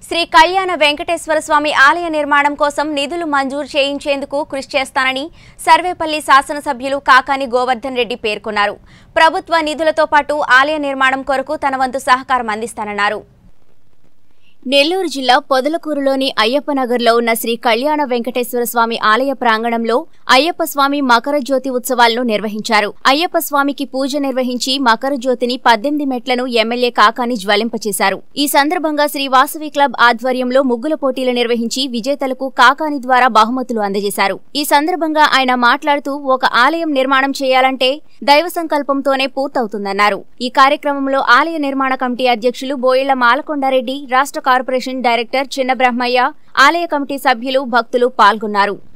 శ్రీ కళ్యాణ వెంకటేశ్వర స్వామి ఆలయ నిర్మాణం కోసం నిధులు మంజూరు చేయించేందుకు కృషి చేస్తానని సర్వేపల్లి శాసనసభ్యులు కాకాని గోవర్ధన్ రెడ్డి పేర్కొన్నారు ప్రభుత్వ నిధులతో పాటు ఆలయ నిర్మాణం కొరకు తన వంతు సహకారం అందిస్తానన్నారు నెల్లూరు జిల్లా పొదలకూరులోని అయ్యప్ప నగర్లో ఉన్న శ్రీ కళ్యాణ వెంకటేశ్వర స్వామి ఆలయ ప్రాంగణంలో అయ్యప్ప స్వామి మకర జ్యోతి ఉత్సవాలను నిర్వహించారు అయ్యప్ప స్వామికి పూజ నిర్వహించి మకర జ్యోతిని పద్దెనిమిది మెట్లను ఎమ్మెల్యే కాకాని జ్వలింపచేశారు ఈ సందర్భంగా శ్రీ వాసవి క్లబ్ ఆధ్వర్యంలో ముగ్గుల పోటీలు నిర్వహించి విజేతలకు కాకాని ద్వారా బహుమతులు అందజేశారు ఈ సందర్భంగా ఆయన మాట్లాడుతూ ఒక ఆలయం నిర్మాణం చేయాలంటే దైవ సంకల్పంతోనే పూర్తవుతుందన్నారు ఈ కార్యక్రమంలో ఆలయ నిర్మాణ కమిటీ అధ్యక్షులు బోయిళ్ల మాలకొండారెడ్డి రాష్ట్ర కార్పొరేషన్ డైరెక్టర్ చిన్న బ్రహ్మయ్య ఆలయ కమిటీ సభ్యులు భక్తులు పాల్గొన్నారు